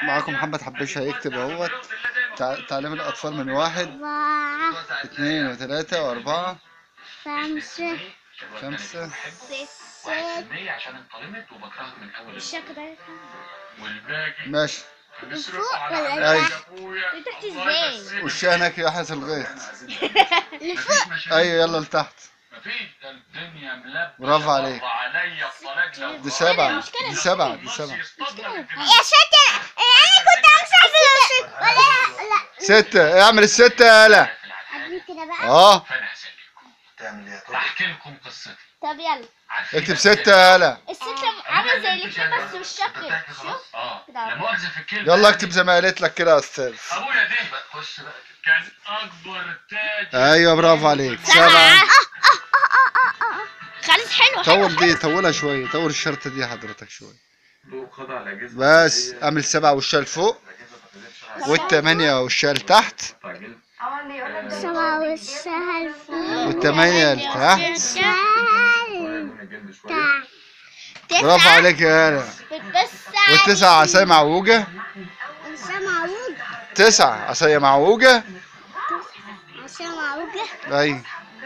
معاكم محمد حبيش هيكتب اهوت تع- تعليم الأطفال من واحد أربعة اثنين وثلاثة وأربعة خمسة خمسة ستة عشان انطلمت وبكرهك من اول الشكل ده والباقي ماشي فوق ولا أي تحت؟ تحت ازاي؟ وشها هناك يا حيث الغيط لفوق أيوة يلا لتحت مفيش ده الدنيا ملبسه برافو عليك. عليا الطلاق لو دي سبعة دي سبعة دي سبعة يا شاطر انا كنت امسح في ولا لا ستة اعمل الستة يالا قبل كده بقى اه فانا هسليكم تعمل ايه احكي لكم قصتي طب يلا عارفين اكتب الفيلم؟ ستة يالا الستة عامل زي الاثنين بس مش شكل شوف اه كده. لا مؤاخذة في الكلمة يلا اكتب زي ما قالت لك كده يا أستاذ ابويا ده خش بقى كان اكبر تاج أيوة برافو عليك سبعة خالص حلو طول دي طولها شوية طول الشرطة دي حضرتك شوية خضع الاجهزه بس اعمل سبعة وشها لفوق والثمانية وشها لتحت سبعة والسهل فوق والثمانية لتحت السهل برافو عليك يا يالا بتبص والتسعة عصاية معوجة عشان معوج تسعة عصاية معوجة عشان معوجة أيوة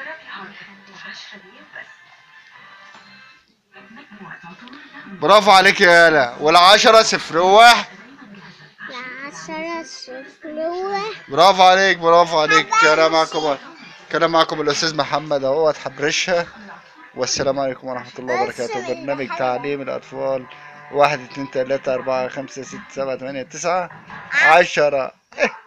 برافو عليك يا يالا والعشرة صفر واحد العشرة صفر واحد برافو عليك برافو عليك كان معكم كان معكم الأستاذ محمد أهوت حبرشها والسلام عليكم ورحمة الله وبركاته برنامج تعليم الأطفال واحد اتنين تلاتة أربعة خمسة ستة سبعة تمانية تسعة عشرة